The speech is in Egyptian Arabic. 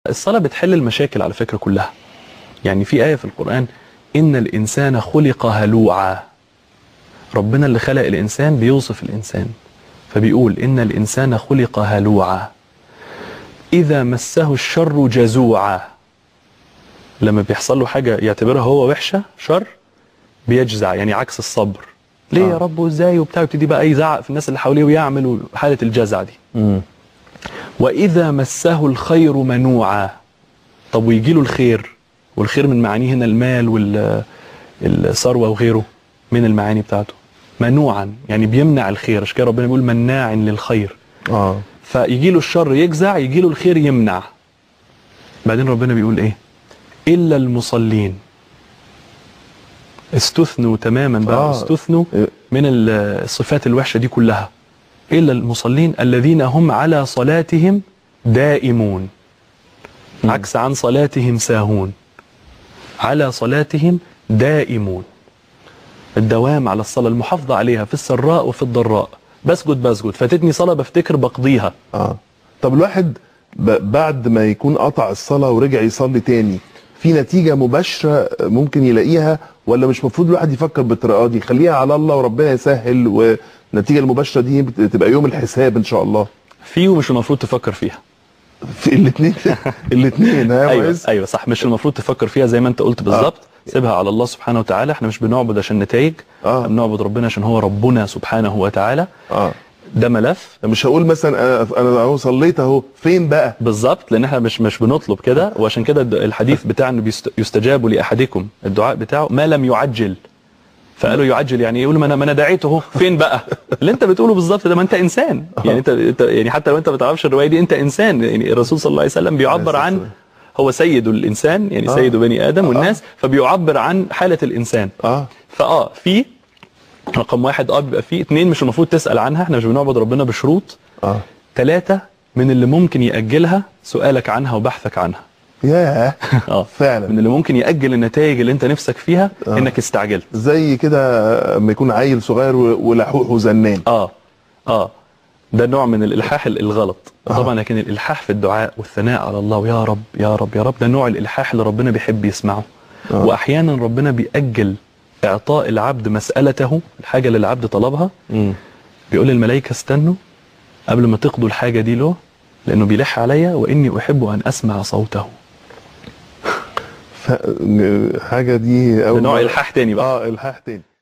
الصلاة بتحل المشاكل على فكرة كلها يعني في آية في القرآن إن الإنسان خلق هلوعا ربنا اللي خلق الإنسان بيوصف الإنسان فبيقول إن الإنسان خلق هلوعا إذا مسه الشر جزوعا لما بيحصل له حاجة يعتبرها هو وحشة شر بيجزع يعني عكس الصبر ليه آه. يا رب وازاي وبتاع يبتدي بقى يزعق في الناس اللي حواليه ويعمل حالة الجزع دي مم. وإذا مسه الخير منوعا طب ويجي له الخير والخير من معانيه هنا المال والثروة وغيره من المعاني بتاعته منوعا يعني بيمنع الخير عشان كده ربنا بيقول مناع للخير اه فيجي له الشر يجزع يجي له الخير يمنع بعدين ربنا بيقول ايه إلا المصلين استثنوا تماما بقى آه. استثنوا إيه. من ال- الصفات الوحشة دي كلها إلا المصلين الذين هم على صلاتهم دائمون عكس عن صلاتهم ساهون على صلاتهم دائمون الدوام على الصلاة المحافظة عليها في السراء وفي الضراء بسجد بسجد فاتتني صلاة بفتكر بقضيها اه طب الواحد ب- بعد ما يكون قطع الصلاة ورجع يصلي تاني في نتيجة مباشرة ممكن يلاقيها ولا مش مفروض الواحد يفكر بالطريقة دي خليها على الله وربنا يسهل والنتيجة المباشرة دي بتبقى يوم الحساب ان شاء الله فيه ومش المفروض تفكر فيها في الاثنين الاثنين ها يا ايوه معز؟ ايوه صح مش المفروض تفكر فيها زي ما انت قلت بالظبط سيبها على الله سبحانه وتعالى احنا مش بنعبد عشان نتائج آه. احنا بنعبد ربنا عشان هو ربنا سبحانه وتعالى اه ده ملف مش هقول مثلا انا انا اهو صليت اهو فين بقى بالظبط لان احنا مش مش بنطلب كده وعشان كده الد- الحديث بتاع انه بيست- يستجاب لاحدكم الدعاء بتاعه ما لم يعجل فقالوا يعجل يعني يقول ما انا ما انا دعيته اهو فين بقى اللي انت بتقوله بالظبط ده ما انت انسان يعني انت, انت يعني حتى لو انت ما تعرفش الروايه دي انت انسان يعني الرسول صلى الله عليه وسلم بيعبر عليه عن الصلاة هو سيد الانسان يعني آه. سيد بني ادم آه. والناس فبيعبر عن حاله الانسان اه فاه في رقم واحد اه بيبقى فيه اتنين مش المفروض تسال عنها احنا مش بنعبد ربنا بشروط اه ثلاثة من اللي ممكن يأجلها سؤالك عنها وبحثك عنها ياه اه فعلا. من اللي ممكن يأجل النتائج اللي انت نفسك فيها آه. انك استعجلت زي كده لما يكون عيل صغير و- ولحوح وزنان اه اه ده نوع من الالحاح ال- الغلط آه. طبعا لكن الالحاح في الدعاء والثناء على الله ويا رب يا رب يا رب ده نوع الالحاح اللي ربنا بيحب يسمعه آه. واحيانا ربنا بيأجل اعطاء العبد مسألته الحاجة اللي العبد طلبها مم. بيقول للملائكة استنوا قبل ما تقضوا الحاجة دي له لأنه بيلح عليا وإني أحب أن أسمع صوته ف... حاجه دي ده أول نوع مرة- إلحاح تاني بقى اه الحاح تاني